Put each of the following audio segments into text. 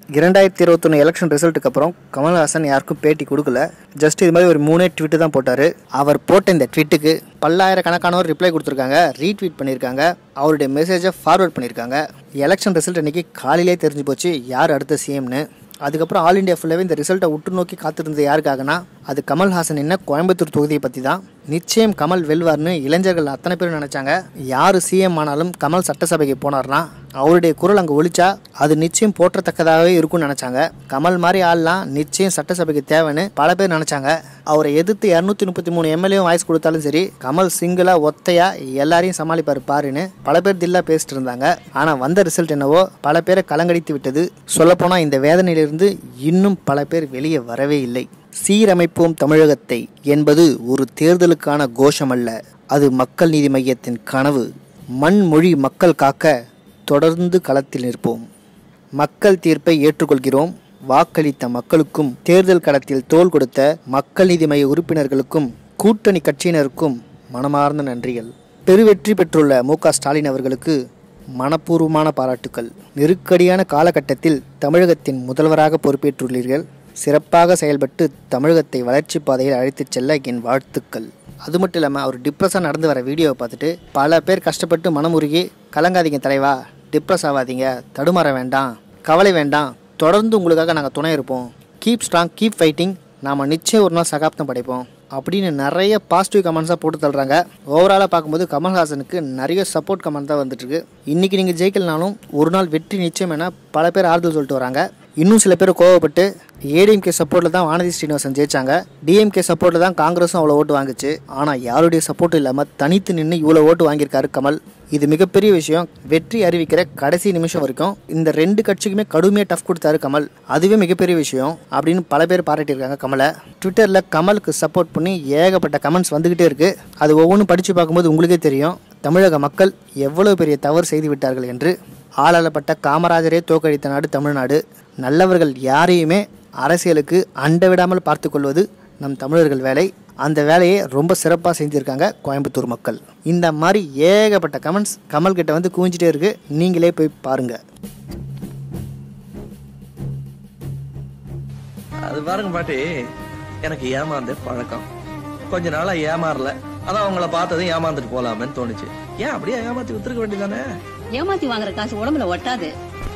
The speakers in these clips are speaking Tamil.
இரண்டாயிரத்தி இருபத்தொன்று எலெக்ஷன் ரிசல்ட்டுக்கு அப்புறம் கமல்ஹாசன் யாருக்கும் பேட்டி கொடுக்கல ஜஸ்ட் இது மாதிரி ஒரு மூணே ட்வீட்டு தான் போட்டார் அவர் போட்ட இந்த ட்வீட்டுக்கு பல்லாயிரக்கணக்கானோர் ரிப்ளை கொடுத்துருக்காங்க ரீட்வீட் பண்ணியிருக்காங்க அவருடைய மெசேஜை ஃபார்வர்ட் பண்ணியிருக்காங்க எலெக்ஷன் ரிசல்ட் இன்னைக்கு காலையிலே தெரிஞ்சு போச்சு யார் அடுத்த சிஎம்னு அதுக்கப்புறம் ஆல் இண்டியா ஃபுல்லாகவே இந்த ரிசல்ட்டை உற்று நோக்கி காத்திருந்தது யாருக்காகனா அது கமல்ஹாசன் என்ன கோயம்புத்தூர் தொகுதியை பற்றி தான் நிச்சயம் கமல் வெல்வார்னு இளைஞர்கள் அத்தனை பேரும் நினச்சாங்க யார் சிஎம் ஆனாலும் கமல் சட்டசபைக்கு போனார்னா அவருடைய குரல் அங்கே ஒழிச்சா அது நிச்சயம் போற்றத்தக்கதாகவே இருக்கும்னு நினச்சாங்க கமல் மாதிரி ஆள்லாம் நிச்சயம் சட்டசபைக்கு தேவைன்னு பல பேர் நினச்சாங்க அவரை எதிர்த்து இரநூத்தி முப்பத்தி மூணு எம்எல்ஏ வாய்ஸ் கொடுத்தாலும் சரி கமல் சிங்கிளா ஒத்தையா எல்லாரையும் சமாளிப்பார் பாருன்னு பல பேர் தில்லா பேசிட்டு இருந்தாங்க ஆனால் வந்த ரிசல்ட் என்னவோ பல பேரை கலங்கடித்து விட்டது சொல்லப்போனால் இந்த வேதனையிலிருந்து இன்னும் பல பேர் வெளியே வரவே இல்லை சீரமைப்போம் தமிழகத்தை என்பது ஒரு தேர்தலுக்கான கோஷம் அல்ல அது மக்கள் நீதி மையத்தின் கனவு மண் மொழி மக்கள் காக்க தொடர்ந்து களத்தில் நிற்போம் மக்கள் தீர்ப்பை ஏற்றுக்கொள்கிறோம் வாக்களித்த மக்களுக்கும் தேர்தல் களத்தில் தோள் கொடுத்த மக்கள் நீதி மைய உறுப்பினர்களுக்கும் கூட்டணி கட்சியினருக்கும் மனமார்ந்த நன்றிகள் பெருவெற்றி பெற்றுள்ள மு க ஸ்டாலின் அவர்களுக்கு மனப்பூர்வமான பாராட்டுக்கள் நெருக்கடியான காலகட்டத்தில் தமிழகத்தின் முதல்வராக பொறுப்பேற்றுள்ளீர்கள் சிறப்பாக செயல்பட்டு தமிழகத்தை வளர்ச்சி பாதையில் அழைத்துச் செல்ல என் வாழ்த்துக்கள் அது மட்டும் இல்லாமல் அவர் டிப்ரெஸ்ஸாக நடந்து வர வீடியோவை பார்த்துட்டு பல பேர் கஷ்டப்பட்டு மனமுருகி கலங்காதீங்க தலைவா டிப்ரெஸ் ஆகாதீங்க தடுமாற வேண்டாம் கவலை வேண்டாம் தொடர்ந்து உங்களுக்காக நாங்கள் துணை இருப்போம் கீப் ஸ்ட்ராங் கீப் ஃபைட்டிங் நாம் நிச்சயம் ஒரு நாள் சகாப்தம் படைப்போம் அப்படின்னு நிறைய பாசிட்டிவ் கமெண்ட்ஸாக போட்டு தள்ளுறாங்க ஓவராலாக பார்க்கும்போது கமல்ஹாசனுக்கு நிறைய சப்போர்ட் கமெண்ட் தான் வந்துட்டுருக்கு இன்றைக்கி நீங்கள் ஜெயிக்கலனாலும் ஒரு நாள் வெற்றி நிச்சயம் என பல பேர் ஆறுதல் சொல்லிட்டு வராங்க இன்னும் சில பேர் கோவப்பட்டு ஏடிஎம்கே சப்போர்ட்டில் தான் வானதி ஸ்ரீனிவாசன் ஜெயிச்சாங்க டிஎம்கே சப்போர்ட்டில் தான் காங்கிரஸும் அவ்வளோ ஓட்டு வாங்குச்சு ஆனால் யாருடைய சப்போர்ட்டும் இல்லாமல் தனித்து நின்று இவ்வளோ ஓட்டு வாங்கியிருக்காரு கமல் இது மிகப்பெரிய விஷயம் வெற்றி அறிவிக்கிற கடைசி நிமிஷம் வரைக்கும் இந்த ரெண்டு கட்சிக்குமே கடுமையாக டஃப் கொடுத்தாரு கமல் அதுவே மிகப்பெரிய விஷயம் அப்படின்னு பல பேர் பாராட்டியிருக்காங்க கமலை ட்விட்டரில் கமலுக்கு சப்போர்ட் பண்ணி ஏகப்பட்ட கமெண்ட்ஸ் வந்துக்கிட்டே இருக்கு அது ஒவ்வொன்றும் படித்து பார்க்கும்போது உங்களுக்கே தெரியும் தமிழக மக்கள் எவ்வளவு பெரிய தவறு செய்து விட்டார்கள் என்று ஆளப்பட்ட காமராஜரே தோக்கடித்த நாடு தமிழ்நாடு நல்லவர்கள் யாரையுமே அரசியலுக்கு அண்ட விடாமல் பார்த்து கொள்வது நம் தமிழர்கள் வேலை அந்த வேலையை ரொம்ப சிறப்பாக செஞ்சுருக்காங்க கோயம்புத்தூர் மக்கள் இந்த மாதிரி ஏகப்பட்ட கமெண்ட்ஸ் கமல் கிட்ட வந்து குவிஞ்சிட்டே இருக்கு நீங்களே போய் பாருங்க அது பாருங்க பாட்டி எனக்கு ஏமாந்தே பழக்கம் கொஞ்ச நாளா ஏமாறல அதான் அவங்கள பார்த்ததும் ஏமாந்துட்டு போலாமேன்னு தோணுச்சு ஏன் அப்படியே ஏமாத்தி வித்துருக்க வேண்டியதானே ஏமாத்தி வாங்குற காசு உடம்புல ஒட்டாது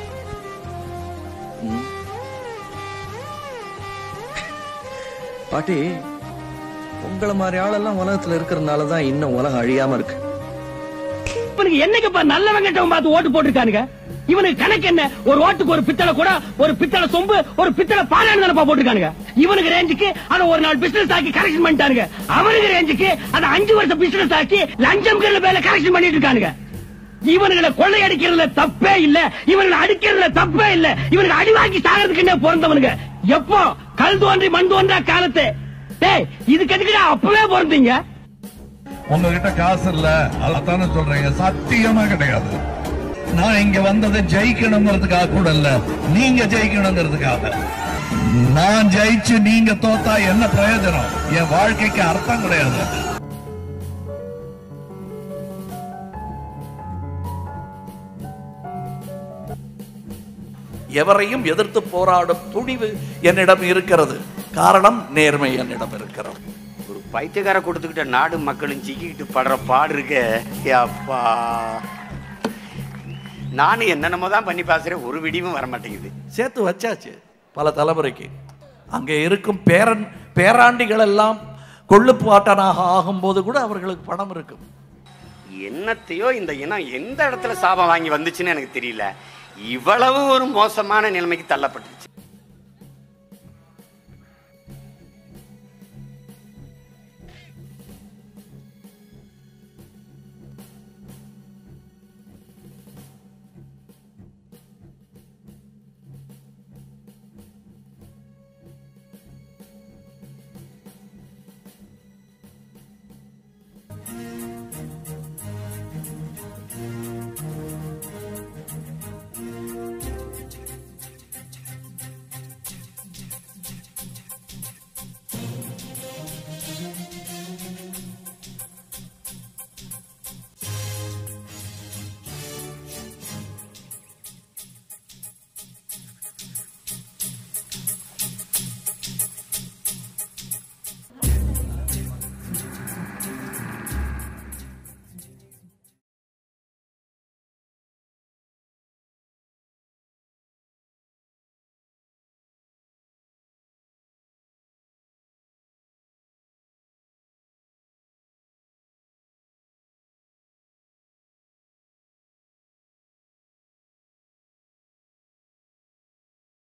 பாட்டி உங்கள மாதிரி ஆளெல்லாம் உலகத்துல இருக்கிறதுனால தான் இன்னும் உலகம் அழியாம இருக்கு இவனுக்கு என்னைக்குப்பா நல்லவன் கெட்டவன் பார்த்து ஓட்டு போட்டிருக்கானுங்க இவனுக்கு கணக்கு என்ன ஒரு ஓட்டுக்கு ஒரு பித்தளை கூட ஒரு பித்தளை சொம்பு ஒரு பித்தளை பாலான்னு தானப்பா போட்டிருக்கானுங்க இவனுக்கு ரேஞ்சுக்கு அத ஒரு நாள் பிசினஸ் ஆக்கி கரெக்ஷன் பண்ணிட்டானுங்க அவனுக்கு ரேஞ்சுக்கு அத அஞ்சு வருஷம் பிசினஸ் ஆக்கி லஞ்சம் மேல கரெக்ஷன் பண்ணிட்டு இருக்கானுங்க இவனுங்களை கொள்ளை அடிக்கிறதுல தப்பே இல்ல இவனுங்களை அடிக்கிறதுல தப்பே இல்ல இவனுக்கு அடி வாங்கி சாகிறதுக்கு என்ன பிறந்தவனுங்க எப்போ கல் தோன்றி மண் தோன்றா காலத்து டேய் இதுக்கு எதுக்குடா அப்பவே பிறந்தீங்க உங்ககிட்ட காசு இல்ல அதானே சொல்றீங்க சத்தியமா கிடையாது நான் இங்க வந்தது ஜெயிக்கணுங்கிறதுக்காக கூட இல்ல நீங்க ஜெயிக்கணுங்கிறதுக்காக நான் ஜெயிச்சு நீங்க தோத்தா என்ன பிரயோஜனம் என் வாழ்க்கைக்கு அர்த்தம் கிடையாது எவரையும் எதிர்த்து போராடும் துணிவு என்னிடம் இருக்கிறது காரணம் நேர்மை என்னிடம் இருக்கிறது ஒரு பைத்தியக்கார கொடுத்துக்கிட்ட நாடு மக்களும் சிக்கிக்கிட்டு படுற பாடு இருக்கே ஏ அப்பா நானும் என்னென்னமோ தான் பண்ணி பாக்குறேன் ஒரு விடிவும் வர மாட்டேங்குது சேர்த்து வச்சாச்சு பல தலைமுறைக்கு அங்கே இருக்கும் பேரன் பேராண்டிகள் எல்லாம் கொள்ளுப்பாட்டனாக ஆகும்போது கூட அவர்களுக்கு பணம் இருக்கும் என்னத்தையோ இந்த இனம் எந்த இடத்துல சாபம் வாங்கி வந்துச்சுன்னு எனக்கு தெரியல இவ்வளவு ஒரு மோசமான நிலைமைக்கு தள்ளப்பட்டுச்சு